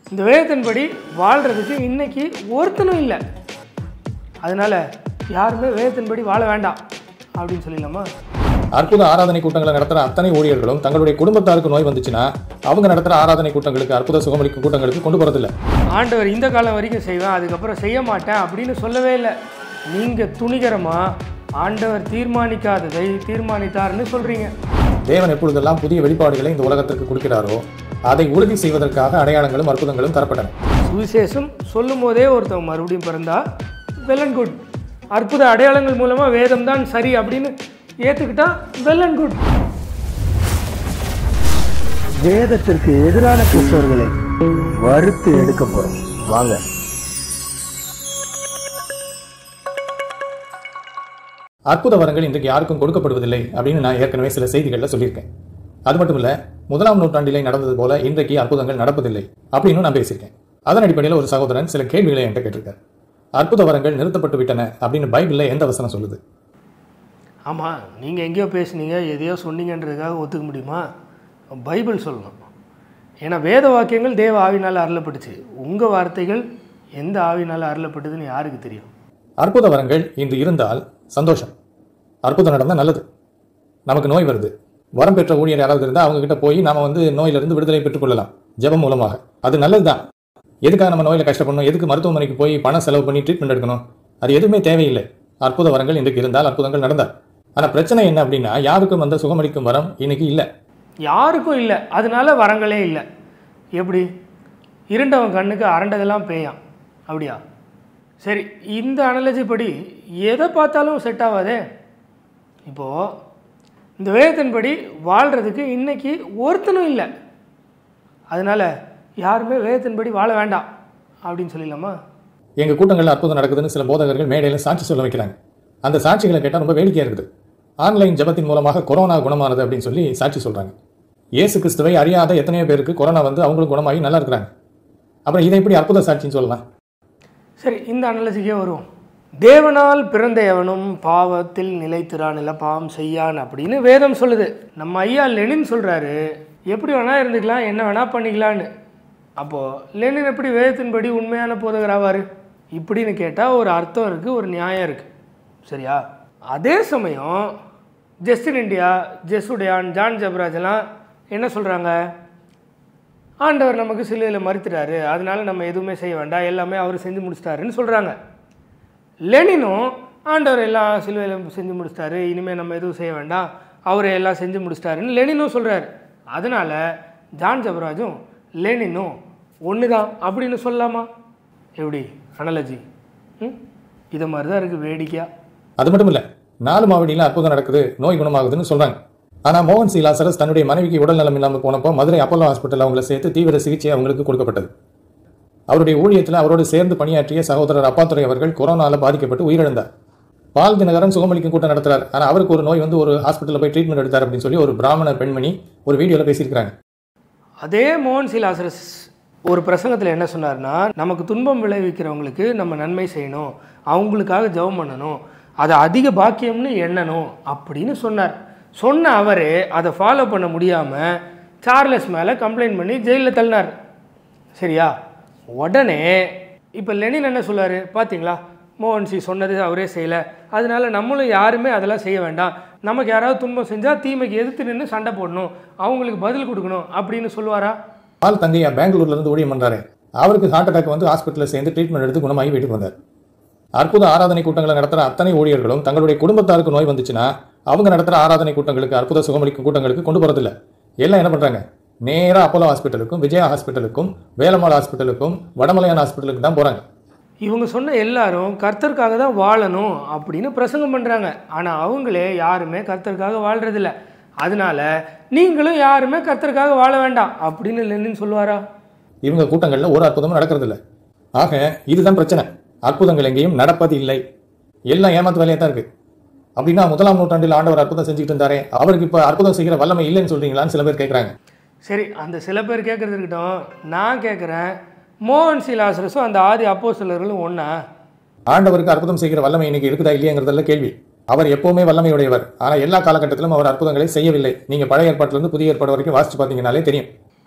இந்த வேதத்தின்படி வாழ்கிறதுக்கு இன்னைக்கு ஒருத்தனும் இல்லை அதனால யாருமே வேதத்தின்படி வாழ வேண்டாம் அப்படின்னு சொல்லிடலாமா அற்புத ஆராதனை கூட்டங்களை நடத்துகிற அத்தனை ஊழியர்களும் தங்களுடைய குடும்பத்தாருக்கு நோய் வந்துச்சுன்னா அவங்க நடத்துகிற ஆராதனை கூட்டங்களுக்கு அற்புத சுகமளிக்கும் கூட்டங்களுக்கு கொண்டு போகிறதில்ல ஆண்டவர் இந்த காலம் வரைக்கும் செய்வேன் அதுக்கப்புறம் செய்ய மாட்டேன் அப்படின்னு சொல்லவே இல்லை நீங்கள் துணிகரமாக ஆண்டவர் தீர்மானிக்காததை தீர்மானித்தார்னு சொல்கிறீங்க தேவன் எப்பொழுதெல்லாம் புதிய வெளிப்பாடுகளை இந்த உலகத்திற்கு கொடுக்கிறாரோ அதை உறுதி செய்வதற்காக அடையாளங்களும் அற்புதங்களும் தரப்பட்டன சுவிசேஷம் சொல்லும் போதே ஒருத்தவங்க மறுபடியும் பிறந்தா வெல் அண்ட் குட் அற்புத அடையாளங்கள் மூலமாக வேதம் தான் சரி அப்படின்னு ஏற்றுக்கிட்டா வெல் அண்ட் குட் வேதத்திற்கு எதிரான கிறிஸ்தவர்களை வறுத்து எடுக்க போறோம் வாங்க அற்புத வரங்கள் இன்றைக்கு யாருக்கும் கொடுக்கப்படுவதில்லை அப்படின்னு நான் ஏற்கனவே சில செய்திகளில் சொல்லியிருக்கேன் அது மட்டும் இல்ல முதலாம் நூற்றாண்டிலே நடந்தது போல இன்றைக்கு அற்புதங்கள் நடப்பதில்லை அப்படின்னு நான் பேசியிருக்கேன் அதன் அடிப்படையில் ஒரு சகோதரன் சில கேள்விகளை என்கிட்ட கேட்டிருக்கார் அற்புத வரங்கள் நிறுத்தப்பட்டு விட்டன அப்படின்னு பைபிளில் எந்த வசனம் சொல்லுது ஆமாம் நீங்கள் எங்கேயோ பேசுனீங்க எதையோ சொன்னீங்கன்றதுக்காக ஒத்துக்க முடியுமா பைபிள் சொல்லணும் ஏன்னா வேத வாக்கியங்கள் தேவ ஆவினால் அருளப்பட்டுச்சு உங்கள் வார்த்தைகள் எந்த ஆவினால் அருளப்பட்டதுன்னு யாருக்கு தெரியும் அற்புத வரங்கள் இன்று இருந்தால் சந்தோஷம் அற்புதம் நடந்தால் நல்லது நமக்கு நோய் வருது வரம் பெற்ற ஊழியர் யாராவது இருந்தால் அவங்க கிட்ட போய் நாம வந்து நோயிலிருந்து விடுதலை பெற்றுக்கொள்ளலாம் ஜெபம் மூலமாக அது நல்லதுதான் எதுக்காக நம்ம நோயில கஷ்டப்படணும் எதுக்கு மருத்துவமனைக்கு போய் பணம் செலவு பண்ணி ட்ரீட்மெண்ட் எடுக்கணும் அது எதுவுமே தேவையில்லை அற்புத வரங்கள் இன்றைக்கு இருந்தால் அற்புதங்கள் நடந்தால் ஆனால் பிரச்சனை என்ன அப்படின்னா யாருக்கும் வந்த சுகமளிக்கும் வரம் இன்னைக்கு இல்லை யாருக்கும் இல்லை அதனால வரங்களே இல்லை எப்படி இருண்டவன் கண்ணுக்கு அரண்டதெல்லாம் பேயாம் அப்படியா சரி இந்த அனலஜி படி எதை பார்த்தாலும் செட் ஆகாதே இப்போது இந்த வேதத்தின்படி வாழ்கிறதுக்கு இன்னைக்கு ஒருத்தனும் இல்லை அதனால் யாருமே வேதத்தின்படி வாழ வேண்டாம் அப்படின்னு சொல்லிடலாமா எங்கள் கூட்டங்களில் அற்புதம் நடக்குதுன்னு சில போதகர்கள் மேடையில் சாட்சி சொல்ல வைக்கிறாங்க அந்த சாட்சிகளை கேட்டால் ரொம்ப வேடிக்கையாக இருக்குது ஆன்லைன் ஜெபத்தின் மூலமாக கொரோனா குணமானது அப்படின்னு சொல்லி சாட்சி சொல்கிறாங்க இயேசு கிறிஸ்துவை அறியாத எத்தனையோ பேருக்கு கொரோனா வந்து அவங்களும் குணமாகி நல்லா இருக்கிறாங்க அப்புறம் இதை எப்படி அற்புத சாட்சின்னு சொல்லலாம் சரி இந்த அனலஜிக்கே வருவோம் தேவனால் பிறந்த எவனும் பாவத்தில் நிலைத்திரான் இல்லை பாவம் செய்யான் அப்படின்னு வேதம் சொல்லுது நம்ம ஐயா லெனின் சொல்கிறாரு எப்படி வேணா இருந்துக்கலாம் என்ன வேணா பண்ணிக்கலான்னு அப்போது லெனின் எப்படி வேதத்தின்படி உண்மையான போதகர் ஆவார் இப்படின்னு கேட்டால் ஒரு அர்த்தம் இருக்குது ஒரு நியாயம் இருக்குது சரியா அதே சமயம் Justin India Jesudian John Jabaraj எல்லாம் என்ன சொல்கிறாங்க ஆண்டவர் நமக்கு சிலுவையில் மறுத்துட்டாரு அதனால நம்ம எதுவுமே செய்ய வேண்டாம் எல்லாமே அவர் செஞ்சு முடிச்சிட்டாருன்னு சொல்கிறாங்க லெனினும் ஆண்டவர் எல்லாம் சிலுவையில் செஞ்சு முடிச்சிட்டாரு இனிமேல் நம்ம எதுவும் செய்ய வேண்டாம் அவரை எல்லாம் செஞ்சு முடிச்சிட்டாருன்னு லெனினும் சொல்கிறாரு அதனால் ஜான் ஜபராஜும் லெனினும் ஒன்று தான் அப்படின்னு சொல்லலாமா எப்படி அனலஜி ம் இதை மாதிரி தான் இருக்குது வேடிக்கையாக அது மட்டும் இல்லை நாலு மாவடியில் அற்புதம் நடக்குது நோய் குணமாகுதுன்னு சொல்கிறாங்க ஆனால் மோகன் சி லாசரஸ் தன்னுடைய மனைவிக்கு உடல் நலம் இல்லாமல் போனப்போ மதுரை அப்போலோ ஹாஸ்பிட்டல் அவங்களை சேர்த்து தீவிர சிகிச்சை அவங்களுக்கு கொடுக்கப்பட்டது அவருடைய ஊழியத்தில் அவரோடு சேர்ந்து பணியாற்றிய சகோதரர் அப்பாத்துறை அவர்கள் கொரோனாவில் பாதிக்கப்பட்டு உயிரிழந்தார் பால் தினகரன் சுகமளிக்கும் கூட்டம் நடத்துறார் ஆனால் அவருக்கு ஒரு நோய் வந்து ஒரு ஹாஸ்பிட்டலில் போய் ட்ரீட்மெண்ட் எடுத்தார் அப்படின்னு சொல்லி ஒரு பிராமண பெண்மணி ஒரு வீடியோவில் பேசியிருக்கிறாங்க அதே மோகன் சி லாசரஸ் ஒரு பிரசங்கத்தில் என்ன சொன்னார்னா நமக்கு துன்பம் விளைவிக்கிறவங்களுக்கு நம்ம நன்மை செய்யணும் அவங்களுக்காக ஜெபம் பண்ணணும் அதை அதிக பாக்கியம்னு எண்ணணும் அப்படின்னு சொன்னார் சொன்ன அவர் அதை ஃபாலோ பண்ண முடியாமல் சார்லஸ் மேலே கம்ப்ளைண்ட் பண்ணி ஜெயிலில் தள்ளினார் சரியா உடனே இப்போ லெனின் என்ன சொல்லாரு பார்த்தீங்களா மோகன்சி சொன்னது அவரே செய்யலை அதனால நம்மளும் யாருமே அதெல்லாம் செய்ய வேண்டாம் நமக்கு யாராவது துன்பம் செஞ்சால் தீமைக்கு எதிர்த்து நின்று சண்டை போடணும் அவங்களுக்கு பதில் கொடுக்கணும் அப்படின்னு சொல்லுவாரா பால் தங்கையா பெங்களூர்ல இருந்து ஊழியம் பண்றாரு அவருக்கு ஹார்ட் அட்டாக் வந்து ஹாஸ்பிட்டலில் சேர்ந்து ட்ரீட்மெண்ட் எடுத்து குணமாகி வீட்டுக்கு வந்தார் அற்புத ஆராதனை கூட்டங்களை நடத்துகிற அத்தனை ஊழியர்களும் தங்களுடைய குடும்பத்தாருக்கு நோய் வந்துச்சுன்னா அவங்க நடத்துகிற ஆராதனை கூட்டங்களுக்கு அற்புத சுகமளிக்கும் கூட்டங்களுக்கு கொண்டு போகிறதில்ல எல்லாம் என்ன பண்ணுறாங்க நேராக அப்போலோ ஹாஸ்பிட்டலுக்கும் விஜயா ஹாஸ்பிட்டலுக்கும் வேலம்மாள் ஹாஸ்பிட்டலுக்கும் வடமலையான் ஹாஸ்பிட்டலுக்கு தான் போகிறாங்க இவங்க சொன்ன எல்லாரும் கர்த்தருக்காக தான் வாழணும் அப்படின்னு பிரசங்கம் பண்ணுறாங்க ஆனால் அவங்களே யாருமே கர்த்தருக்காக வாழ்கிறதில்ல அதனால நீங்களும் யாருமே கர்த்தருக்காக வாழ வேண்டாம் அப்படின்னு லெனின் சொல்லுவாரா இவங்க கூட்டங்களில் ஒரு அற்புதமும் நடக்கிறதில்ல ஆக இதுதான் பிரச்சனை அற்புதங்கள் எங்கேயும் நடப்பது இல்லை எல்லாம் ஏமாத்து வேலையாக தான் இருக்கு அப்படின்னா முதலாம் நூற்றாண்டில் ஆண்டவர் அற்புதம் செஞ்சுக்கிட்டு இருந்தாரே அவருக்கு இப்போ அற்புதம் செய்கிற வல்லமை இல்லைன்னு சொல்றீங்களான்னு சில பேர் கேட்குறாங்க சரி அந்த சில பேர் கேட்குறது இருக்கட்டும் நான் கேட்குறேன் மோகன் சி லாசரஸும் அந்த ஆதி அப்போ சிலர்களும் ஒன்றா ஆண்டவருக்கு அற்புதம் செய்கிற வல்லமை இன்னைக்கு இருக்குதா இல்லையாங்கிறதெல்லாம் கேள்வி அவர் எப்பவுமே வல்லமையுடையவர் ஆனால் எல்லா காலகட்டத்திலும் அவர் அற்புதங்களை செய்யவில்லை நீங்க பழைய ஏற்பாட்டிலிருந்து புதிய ஏற்பாடு வரைக்கும் வாசிச்சு பார்த்தீங்கனாலே தெரியும்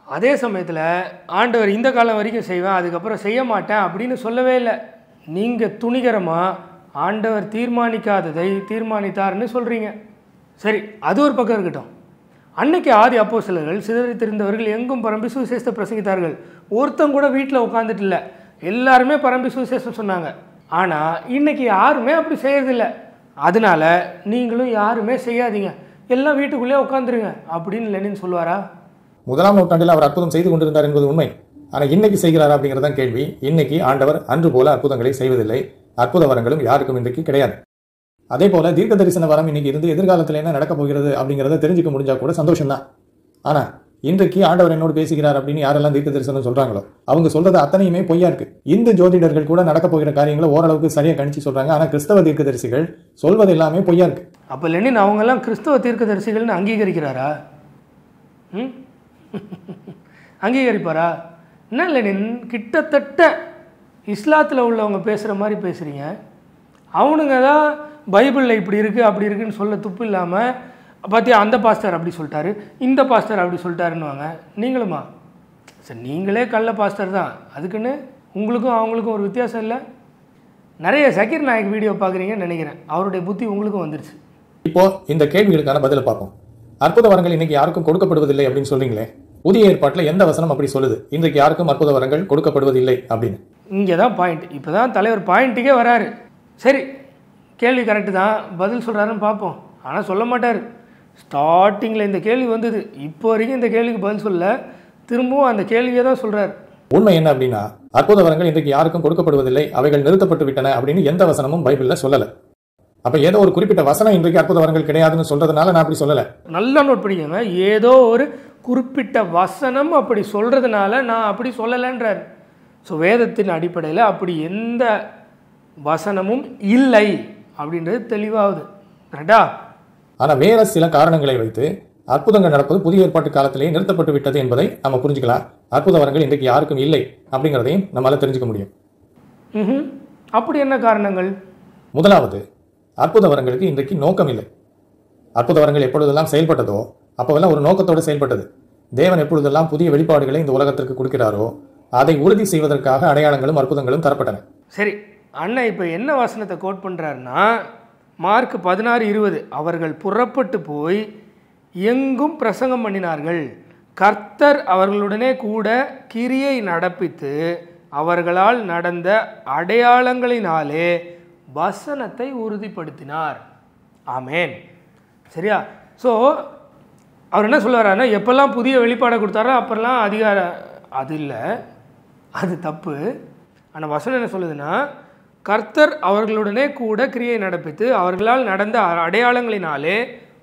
அதே சமயத்தில் ஆண்டவர் இந்த காலம் வரைக்கும் செய்வேன் அதுக்கப்புறம் செய்ய மாட்டேன் அப்படின்னு சொல்லவே இல்லை நீங்கள் துணிகரமாக ஆண்டவர் தீர்மானிக்காததை தீர்மானித்தார்னு சொல்கிறீங்க சரி அது ஒரு பக்கம் இருக்கட்டும் அன்னைக்கு ஆதி அப்போ சிலர்கள் சிதறித்திருந்தவர்கள் எங்கும் பரம்பி சுவிசேஷத்தை பிரசங்கித்தார்கள் ஒருத்தன் கூட வீட்டில் உட்காந்துட்டு இல்லை எல்லாருமே பரம்பி சுவிசேஷம் சொன்னாங்க ஆனால் இன்னைக்கு யாருமே அப்படி செய்யறதில்ல அதனால நீங்களும் யாருமே செய்யாதீங்க எல்லாம் வீட்டுக்குள்ளேயே உட்காந்துருங்க அப்படின்னு லெனின் சொல்லுவாரா முதலாம் நூற்றாண்டில் அவர் அற்புதம் செய்து கொண்டிருந்தார் என்பது உண்மை ஆனால் இன்னைக்கு செய்கிறாரா அப்படிங்கிறது தான் கேள்வி இன்னைக்கு ஆண்டவர் அன்று போல அற்புதங்களை செய்வதில்லை அற்புத வரங்களும் யாருக்கும் இன்றைக்கு கிடையாது அதே போல தீர்க்க தரிசன வரம் இன்னைக்கு இருந்து எதிர்காலத்தில் என்ன நடக்க போகிறது அப்படிங்கிறத தெரிஞ்சுக்க முடிஞ்சா கூட சந்தோஷம்தான் ஆனா இன்றைக்கு ஆண்டவர் என்னோடு பேசுகிறார் அப்படின்னு யாரெல்லாம் தீர்க்க தரிசனம் சொல்றாங்களோ அவங்க சொல்றது அத்தனையுமே பொய்யா இருக்கு இந்த ஜோதிடர்கள் கூட நடக்க போகிற காரியங்களை ஓரளவுக்கு சரியா கணிச்சு சொல்றாங்க ஆனா கிறிஸ்தவ தீர்க்கதரிசிகள் சொல்வது எல்லாமே பொய்யா இருக்கு அப்போ லெனின் அவங்கெல்லாம் கிறிஸ்தவ தீர்க்கதரிசிகள்னு அங்கீகரிக்கிறாரா ம் அங்கீகரிப்பாரா என்ன லெனின் கிட்டத்தட்ட இஸ்லாத்தில் உள்ளவங்க பேசுகிற மாதிரி பேசுகிறீங்க அவனுங்க தான் பைபிளில் இப்படி இருக்குது அப்படி இருக்குன்னு சொல்ல துப்பு இல்லாமல் பார்த்தியா அந்த பாஸ்டர் அப்படி சொல்லிட்டாரு இந்த பாஸ்டர் அப்படி சொல்லிட்டாருன்னுவாங்க நீங்களுமா சரி நீங்களே கள்ள பாஸ்டர் தான் அதுக்குன்னு உங்களுக்கும் அவங்களுக்கும் ஒரு வித்தியாசம் இல்லை நிறைய சக்கீர் நாயக் வீடியோ பார்க்குறீங்கன்னு நினைக்கிறேன் அவருடைய புத்தி உங்களுக்கும் வந்துருச்சு இப்போ இந்த கேள்விகளுக்கான பதிலை பார்ப்போம் அற்புத வரங்கள் இன்னைக்கு யாருக்கும் கொடுக்கப்படுவதில்லை அப்படின்னு சொல்றீங்களே புதிய ஏற்பாட்டில் எந்த வசனம் அப்படி சொல்லுது இன்றைக்கு யாருக்கும் அற்புத வரங்கள் கொடுக்கப்படுவதில்லை அப்படின்னு இங்கே தான் பாயிண்ட் இப்போ தான் தலைவர் பாயிண்ட்டுக்கே வராரு சரி கேள்வி கரெக்டு தான் பதில் சொல்கிறாருன்னு பார்ப்போம் ஆனால் சொல்ல மாட்டார் ஸ்டார்டிங்கில் இந்த கேள்வி வந்தது இப்போ வரைக்கும் இந்த கேள்விக்கு பதில் சொல்ல திரும்பவும் அந்த கேள்வியை தான் சொல்கிறார் உண்மை என்ன அப்படின்னா அற்புத வரங்கள் இன்றைக்கு யாருக்கும் கொடுக்கப்படுவதில்லை அவைகள் நிறுத்தப்பட்டு விட்டன அப்படின்னு எந்த வசனமும் பைபிள்ல சொல்லல அப்ப ஏதோ ஒரு குறிப்பிட்ட வசனம் இன்றைக்கு அற்புத வரங்கள் கிடையாதுன்னு சொல்றதுனால நான் அப்படி சொல்லல நல்லா நோட் பண்ணிக்கோங்க ஏதோ ஒரு குறிப்பிட்ட வசனம் அப்படி சொல்கிறதுனால நான் அப்படி சொல்லலைன்றார் ஸோ வேதத்தின் அடிப்படையில் அப்படி எந்த வசனமும் இல்லை அப்படின்றது தெளிவாகுது கரெக்டா ஆனா வேற சில காரணங்களை வைத்து அற்புதங்கள் நடப்பது புதிய ஏற்பாட்டு காலத்திலேயே நிறுத்தப்பட்டு விட்டது என்பதை நம்ம புரிஞ்சுக்கலாம் அற்புத வரங்கள் இன்றைக்கு யாருக்கும் இல்லை அப்படிங்கிறதையும் நம்மளால தெரிஞ்சுக்க முடியும் ம் அப்படி என்ன காரணங்கள் முதலாவது அற்புத வரங்களுக்கு இன்றைக்கு நோக்கம் இல்லை அற்புத வரங்கள் எப்பொழுதெல்லாம் செயல்பட்டதோ அப்போவெல்லாம் ஒரு நோக்கத்தோடு செயல்பட்டது தேவன் எப்பொழுதெல்லாம் புதிய வெளிப்பாடுகளை இந்த உலகத்திற்கு கொடுக்கிறாரோ அதை உறுதி செய்வதற்காக அடையாளங்களும் அற்புதங்களும் தரப்பட்டன சரி அண்ணன் இப்போ என்ன வசனத்தை கோட் பண்ணுறாருன்னா மார்க் பதினாறு இருபது அவர்கள் புறப்பட்டு போய் எங்கும் பிரசங்கம் பண்ணினார்கள் கர்த்தர் அவர்களுடனே கூட கிரியை நடப்பித்து அவர்களால் நடந்த அடையாளங்களினாலே வசனத்தை உறுதிப்படுத்தினார் ஆமேன் சரியா ஸோ அவர் என்ன சொல்லுவாருன்னா எப்பெல்லாம் புதிய வெளிப்பாடை கொடுத்தாரோ அப்பெல்லாம் அதிகார அது இல்லை அது தப்பு ஆனால் வசனம் என்ன சொல்லுதுன்னா கர்த்தர் அவர்களுடனே கூட கிரியை நடப்பித்து அவர்களால் நடந்த அ- அடையாளங்களினாலே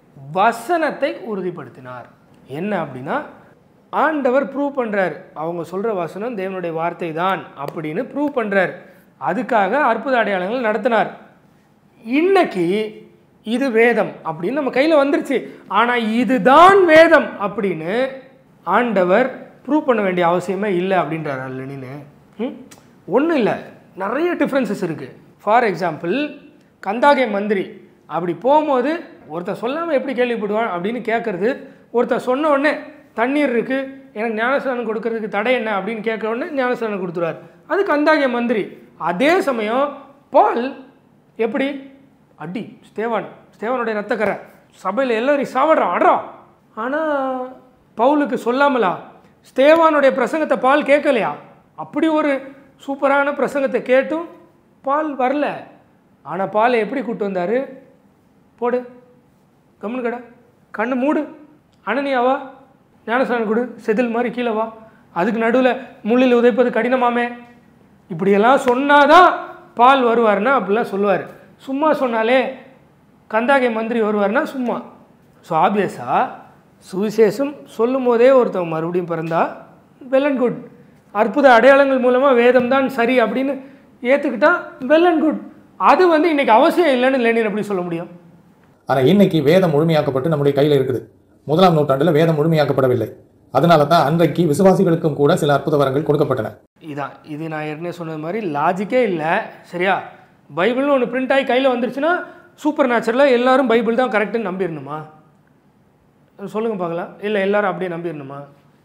வசனத்தை உறுதிப்படுத்தினார் என்ன அப்படின்னா ஆண்டவர் ப்ரூவ் பண்ணுறார் அவங்க சொல்கிற வசனம் தேவனுடைய வார்த்தை தான் அப்படின்னு ப்ரூவ் பண்ணுறார் அதுக்காக அற்புத அடையாளங்கள் நடத்தினார் இன்னைக்கு இது வேதம் அப்படின்னு நம்ம கையில் வந்துருச்சு ஆனால் இதுதான் வேதம் அப்படின்னு ஆண்டவர் ப்ரூவ் பண்ண வேண்டிய அவசியமே இல்லை அப்படின்றார் லெனின்னு ஒன்றும் இல்லை நிறைய டிஃப்ரென்சஸ் இருக்குது ஃபார் எக்ஸாம்பிள் கந்தாகை மந்திரி அப்படி போகும்போது ஒருத்தர் சொல்லாமல் எப்படி கேள்விப்படுவான் அப்படின்னு கேட்குறது ஒருத்தர் சொன்ன உடனே தண்ணீர் இருக்குது எனக்கு ஞானஸ்தானம் கொடுக்கறதுக்கு தடை என்ன அப்படின்னு கேட்குற உடனே ஞானஸ்தானம் கொடுத்துருவார் அது கந்தாகிய மந்திரி அதே சமயம் பால் எப்படி அடி ஸ்தேவான் ஸ்தேவானுடைய ரத்தக்கரை சபையில் எல்லாரும் சாவடுறான் அட்றா ஆனால் பவுலுக்கு சொல்லாமலா ஸ்தேவானுடைய பிரசங்கத்தை பால் கேட்கலையா அப்படி ஒரு சூப்பரான பிரசங்கத்தை கேட்டும் பால் வரல ஆனால் பாலை எப்படி கூட்டு வந்தார் போடு கம்முனு கடை கண்ணு மூடு அனனியாவா ஞானஸ்தானம் கொடு செதில் மாதிரி கீழே வா அதுக்கு நடுவில் முள்ளில் உதைப்பது கடினமாமே இப்படியெல்லாம் சொன்னாதான் பால் வருவார்னா அப்படிலாம் சொல்லுவார் சும்மா சொன்னாலே கந்தாகை மந்திரி வருவார்னா சும்மா ஸோ ஆப்வியஸாக சுவிசேஷம் சொல்லும் போதே ஒருத்தவங்க மறுபடியும் பிறந்தா வெல் அண்ட் குட் அற்புத அடையாளங்கள் மூலமாக வேதம் தான் சரி அப்படின்னு ஏற்றுக்கிட்டா வெல் அண்ட் குட் அது வந்து இன்னைக்கு அவசியம் இல்லைன்னு லெனின் எப்படி சொல்ல முடியும் ஆனா இன்னைக்கு வேதம் முழுமையாக்கப்பட்டு நம்முடைய கையில் இருக்குது முதலாம் நூற்றாண்டுல வேதம் முழுமையாக்கப்படவில்லை அதனால தான் அன்றைக்கு விசுவாசிகளுக்கும் கூட சில அற்புத வரங்கள் கொடுக்கப்பட்டன இதான் இது நான் ஏற்கனவே சொன்னது மாதிரி லாஜிக்கே இல்லை சரியா பைபிள்னு ஒன்று பிரிண்ட் ஆகி கையில் வந்துருச்சுன்னா சூப்பர் நேச்சுரலாக எல்லாரும் பைபிள் தான் கரெக்டுன்னு நம்பிடணுமா சொல்லுங்கள் பார்க்கலாம் இல்லை எல்லாரும் அப்படியே நம்பிடணுமா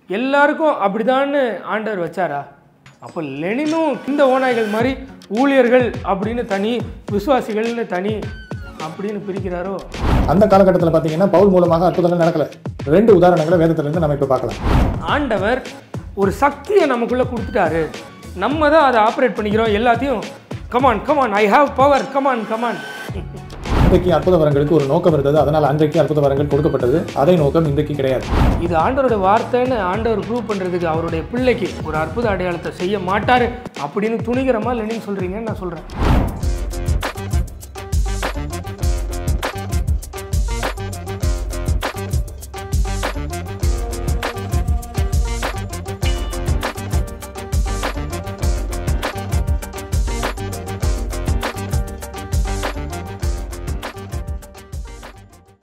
எல்லாருக்கும் அப்படிதான்னு ஆண்டவர் வச்சாரா அப்போ லெனினும் இந்த ஓநாய்கள் மாதிரி ஊழியர்கள் அப்படின்னு தனி விசுவாசிகள்னு தனி அப்படின்னு பிரிக்கிறாரோ அந்த காலகட்டத்தில் பார்த்தீங்கன்னா பவுல் மூலமாக அற்புதங்கள் நடக்கல ரெண்டு உதாரணங்களை வேதத்திலிருந்து நம்ம இப்போ பார்க்கலாம் ஆண்டவர் ஒரு சக்தியை நமக்குள்ளே கொடுத்துட்டாரு நம்ம தான் அதை ஆப்ரேட் பண்ணிக்கிறோம் எல்லாத்தையும் come on come on I have power come on come on இன்றைக்கு அற்புத வரங்களுக்கு ஒரு நோக்கம் இருந்தது அதனால் அன்றைக்கு அற்புத வரங்கள் கொடுக்கப்பட்டது அதே நோக்கம் இன்றைக்கு கிடையாது இது ஆண்டவரோட வார்த்தைன்னு ஆண்டவர் ப்ரூவ் பண்ணுறதுக்கு அவருடைய பிள்ளைக்கு ஒரு அற்புத அடையாளத்தை செய்ய மாட்டார் அப்படின்னு துணிகரமா லெனின் சொல்கிறீங்கன்னு நான் சொல்கிறேன்